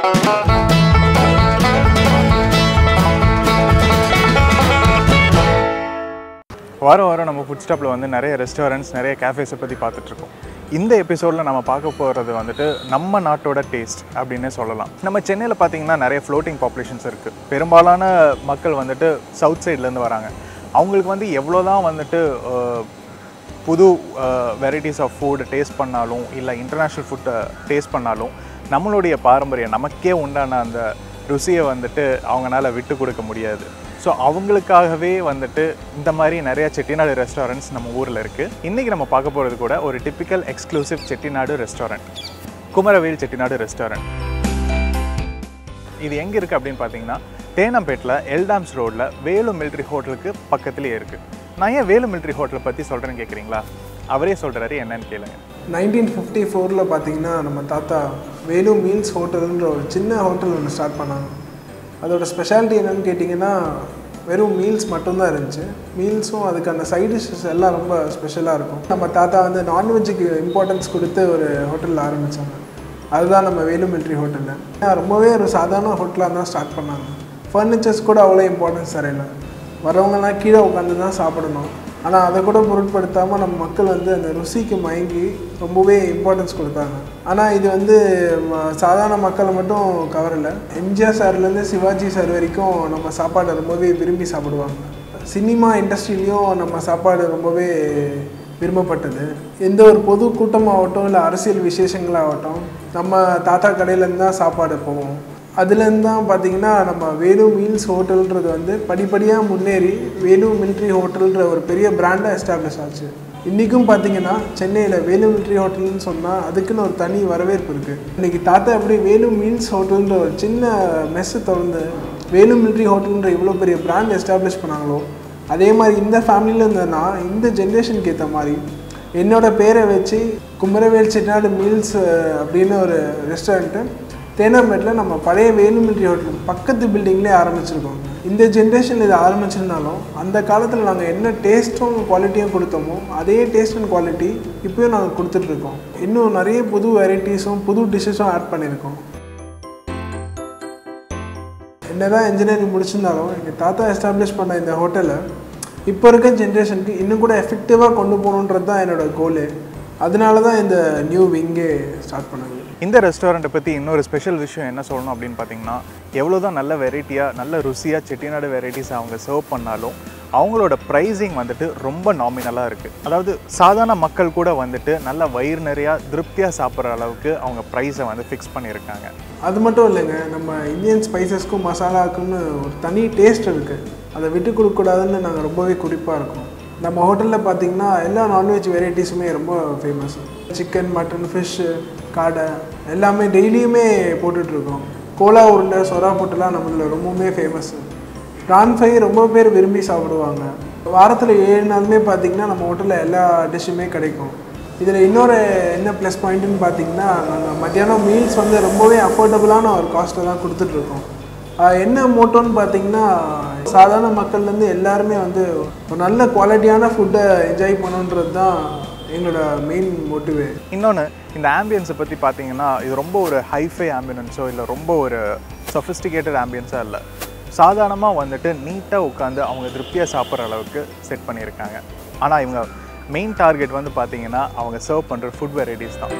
வாரம் வாரம் நம்ம ஃபுட் ஸ்டாப்பில் வந்து நிறைய ரெஸ்டாரண்ட்ஸ் நிறைய கேஃபேஸை பற்றி பார்த்துட்ருக்கோம் இந்த எபிசோடில் நம்ம பார்க்க போகிறது வந்துட்டு நம்ம நாட்டோட டேஸ்ட் அப்படின்னே சொல்லலாம் நம்ம சென்னையில் பார்த்தீங்கன்னா நிறைய ஃப்ளோட்டிங் பாப்புலேஷன்ஸ் இருக்குது பெரும்பாலான மக்கள் வந்துட்டு சவுத் சைட்லேருந்து வராங்க அவங்களுக்கு வந்து எவ்வளோ தான் வந்துட்டு அஹ், புது வெரைட்டிஸ் ஆஃப் ஃபுட் டேஸ்ட் பண்ணாலும் இல்லை இன்டர்நேஷ்னல் ஃபுட்டை டேஸ்ட் பண்ணாலும் நம்மளுடைய பாரம்பரியம் நமக்கே உண்டான அந்த ருசியை வந்துட்டு அவங்களால விட்டு கொடுக்க முடியாது ஸோ அவங்களுக்காகவே வந்துட்டு இந்த மாதிரி நிறைய செட்டிநாடு ரெஸ்டாரண்ட்ஸ் நம்ம ஊரில் இருக்குது இன்றைக்கி நம்ம பார்க்க போகிறது கூட ஒரு typical exclusive Chettinad restaurant Kumaravel Chettinad restaurant இது எங்கே இருக்குது அப்படின்னு பார்த்தீங்கன்னா தேனம்பேட்டில் எல்டாம்ஸ் ரோட்டில் வேலு மிலிட்ரி ஹோட்டலுக்கு பக்கத்துலேயே இருக்குது நான் ஏன் வேலு மிலிட்ரி ஹோட்டலை பற்றி சொல்கிறேன்னு கேட்குறீங்களா அவரே சொல்கிறாரு என்னன்னு கேளுங்க நைன்டீன் ஃபிஃப்டி ஃபோரில் பார்த்தீங்கன்னா நம்ம தாத்தா வேலு மீல்ஸ் ஹோட்டல்ன்ற ஒரு சின்ன ஹோட்டல் ஒன்று ஸ்டார்ட் பண்ணாங்க அதோட ஸ்பெஷாலிட்டி என்னன்னு கேட்டிங்கன்னா வெறும் மீல்ஸ் மட்டும்தான் இருந்துச்சு மீல்ஸும் அதுக்கான சைட் டிஷ்ஷஸ் எல்லாம் ரொம்ப ஸ்பெஷலாக இருக்கும் நம்ம தாத்தா வந்து நான்வெஜ்ஜுக்கு இம்பார்ட்டன்ஸ் கொடுத்து ஒரு ஹோட்டலில் ஆரம்பித்தாங்க அதுதான் நம்ம வேலு மிலிட்ரி ஹோட்டலில் ரொம்பவே ஒரு சாதாரண ஹோட்டலாக தான் ஸ்டார்ட் பண்ணாங்க ஃபர்னிச்சர்ஸ் கூட அவ்வளோ இம்பார்ட்டன்ஸ் தரையில வரவங்கலாம் கீழே உட்காந்து தான் சாப்பிடணும் ஆனால் அதை கூட பொருட்படுத்தாமல் நம்ம மக்கள் வந்து அந்த ருசிக்கு மயங்கி ரொம்பவே இம்பார்ட்டன்ஸ் கொடுத்தாங்க ஆனால் இது வந்து ம- சாதாரண மக்களை மட்டும் கவரலை எம்ஜிஆர் சார்லேருந்து சிவாஜி சார் வரைக்கும் நம்ம சாப்பாடை ரொம்பவே விரும்பி சாப்பிடுவாங்க சினிமா இண்டஸ்ட்ரியிலையும் நம்ம சாப்பாடு ரொம்பவே விரும்பப்பட்டது எந்த ஒரு பொது கூட்டமாகட்டும் இல்லை அரசியல் விசேஷங்களாகட்டும் நம்ம தாத்தா கடையிலேருந்து தான் சாப்பாடு போவோம் அதுலேருந்து தான் பார்த்தீங்கன்னா நம்ம வேலு மீல்ஸ் ஹோட்டல்ன்றது வந்து படிப்படியாக முன்னேறி வேலு மிலிட்ரி ஹோட்டல்ன்ற ஒரு பெரிய பிராண்டாக எஸ்டாப்ளிஷ் ஆச்சு இன்றைக்கும் பார்த்தீங்கன்னா சென்னையில் வேலு மிலிட்ரி ஹோட்டல்னு சொன்னால் அதுக்குன்னு ஒரு தனி வரவேற்பு இருக்குது இன்றைக்கி தாத்தா எப்படி வேலு மீல்ஸ் ஹோட்டல்ன்ற ஒரு சின்ன மெஸ்ஸை திறந்து வேலு மிலிட்ரி ஹோட்டல்ன்ற இவ்வளோ பெரிய பிராண்ட் எஸ்டாப்ளிஷ் பண்ணாங்களோ அதே மாதிரி இந்த ஃபேமிலியில் இருந்தேன்னா இந்த ஜென்ரேஷனுக்கு ஏற்ற மாதிரி என்னோட பேரை வச்சு குமரவேல் செட்டிநாடு மீல்ஸ் அப்படின்னு ஒரு ரெஸ்டாரண்ட்டு தேனாம்பேட்டில் நம்ம பழைய வேலுமிலிட்ரி ஹோட்டல் பக்கத்து பில்டிங்லேயே ஆரம்பிச்சிருக்கோம் இந்த ஜென்ரேஷன் இதை ஆரம்பிச்சிருந்தாலும் அந்த காலத்தில் நாங்கள் என்ன டேஸ்ட்டும் குவாலிட்டியும் கொடுத்தோமோ அதே டேஸ்ட் அண்ட் குவாலிட்டி இப்போயும் நாங்கள் கொடுத்துட்ருக்கோம் இன்னும் நிறைய புது வெரைட்டிஸும் புது டிஷ்ஷஸும் ஆட் பண்ணியிருக்கோம் என்னதான் இன்ஜினியரிங் முடிச்சிருந்தாலும் எங்கள் தாத்தா எஸ்டாப்ளிஷ் பண்ண இந்த ஹோட்டலை இப்போ இருக்க ஜென்ரேஷனுக்கு இன்னும் கூட எஃபெக்டிவாக கொண்டு போகணுன்றது தான் என்னோட கோலு அதனால தான் இந்த நியூ விங்கே ஸ்டார்ட் பண்ணது இந்த ரெஸ்டாரண்ட்டை பற்றி இன்னொரு ஸ்பெஷல் விஷயம் என்ன சொல்லணும் அப்படின்னு பார்த்தீங்கன்னா எவ்வளோ தான் நல்ல வெரைட்டியாக நல்ல ருசியாக செட்டிநாடு வெரைட்டிஸ் அவங்க சர்வ் பண்ணாலும் அவங்களோட ப்ரைஸிங் வந்துட்டு ரொம்ப நாமினலாக இருக்குது அதாவது சாதாரண மக்கள் கூட வந்துட்டு நல்ல வயிறு நிறையா திருப்தியாக சாப்பிட்ற அளவுக்கு அவங்க ப்ரைஸை வந்து ஃபிக்ஸ் பண்ணியிருக்காங்க அது மட்டும் இல்லைங்க நம்ம இந்தியன் ஸ்பைசஸ்க்கும் மசாலாக்குன்னு ஒரு தனி டேஸ்ட் இருக்குது அதை விட்டு கொடுக்கக்கூடாதுன்னு நாங்கள் ரொம்பவே குறிப்பாக இருக்கோம் நம்ம ஹோட்டலில் பார்த்தீங்கன்னா எல்லா நான்வெஜ் வெரைட்டிஸுமே ரொம்ப ஃபேமஸ் சிக்கன் மட்டன் ஃபிஷ்ஷு காடை எல்லாமே டெய்லியுமே போட்டுட்ருக்கோம் கோலா உருண்டை சொரா போட்டுலாம் நம்மள ரொம்பவுமே ஃபேமஸ்ஸு ப்ரான் ஃப்ரை ரொம்ப பேர் விரும்பி சாப்பிடுவாங்க வாரத்தில் ஏழு நாளுமே பார்த்தீங்கன்னா நம்ம ஹோட்டலில் எல்லா டிஷ்ஷுமே கிடைக்கும் இதில் இன்னொரு என்ன ப்ளஸ் பாயிண்ட்டுன்னு பார்த்தீங்கன்னா நாங்கள் மத்தியானம் மீல்ஸ் வந்து ரொம்பவே அஃபோர்டபுளான ஒரு காஸ்ட்டில் தான் கொடுத்துட்ருக்கோம் ஆஹ் என்ன மோட்டோன்னு பார்த்தீங்கன்னா சாதாரண மக்கள்லேருந்து எல்லாருமே வந்து ஒரு நல்ல குவாலிட்டியான ஃபுட்டை என்ஜாய் பண்ணணுன்றது தான் எங்களோட மெயின் மோட்டிவே இன்னொன்று இந்த ஆம்பியன்ஸை பற்றி பார்த்தீங்கன்னா இது ரொம்ப ஒரு ஹைஃபை ஆம்பியன்ஸோ இல்லை ரொம்ப ஒரு சொஃபிஸ்டிகேட்டட் ஆம்பியன்ஸாக இல்லை சாதாரணமாக வந்துட்டு நீட்டாக உட்காந்து அவங்க திருப்தியாக சாப்பிட்ற அளவுக்கு செட் பண்ணியிருக்காங்க ஆனால் இவங்க மெயின் டார்கெட் வந்து பார்த்தீங்கன்னா அவங்க சர்வ் பண்ணுற ஃபுட் வெரைட்டிஸ் தான்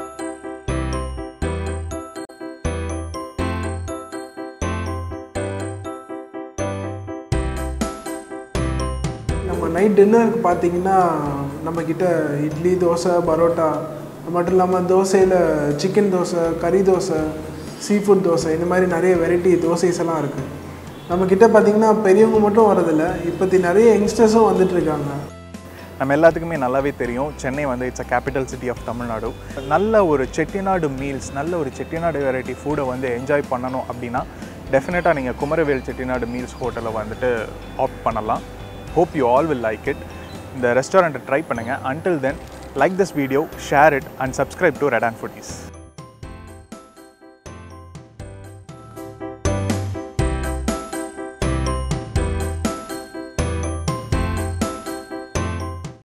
நம்ம நைட் டின்னருக்கு பார்த்தீங்கன்னா நம்மக்கிட்ட இட்லி தோசை பரோட்டா அது மட்டும் இல்லாமல் தோசையில் சிக்கன் தோசை கறி தோசை சீ ஃபுட் தோசை இந்த மாதிரி நிறைய வெரைட்டி தோசைஸ் எல்லாம் இருக்குது நம்மக்கிட்ட பார்த்தீங்கன்னா பெரியவங்க மட்டும் வரதில்ல இப்போத்தி நிறைய யங்ஸ்டர்ஸும் வந்துட்டு இருக்காங்க நம்ம எல்லாத்துக்குமே நல்லாவே தெரியும் சென்னை வந்து it's a capital city of Tamil Nadu நல்ல ஒரு செட்டிநாடு மீல்ஸ் நல்ல ஒரு செட்டிநாடு வெரைட்டி ஃபுட்டை வந்து என்ஜாய் பண்ணணும் அப்படின்னா டெஃபினட்டாக நீங்கள் குமரவேல் செட்டிநாடு மீல்ஸ் ஹோட்டலை வந்துட்டு ஆப்ட் பண்ணலாம் hope you all will like it இந்த ரெஸ்டாரண்ட்டை ட்ரை பண்ணுங்கள் until then like this video share it and subscribe to red and foodies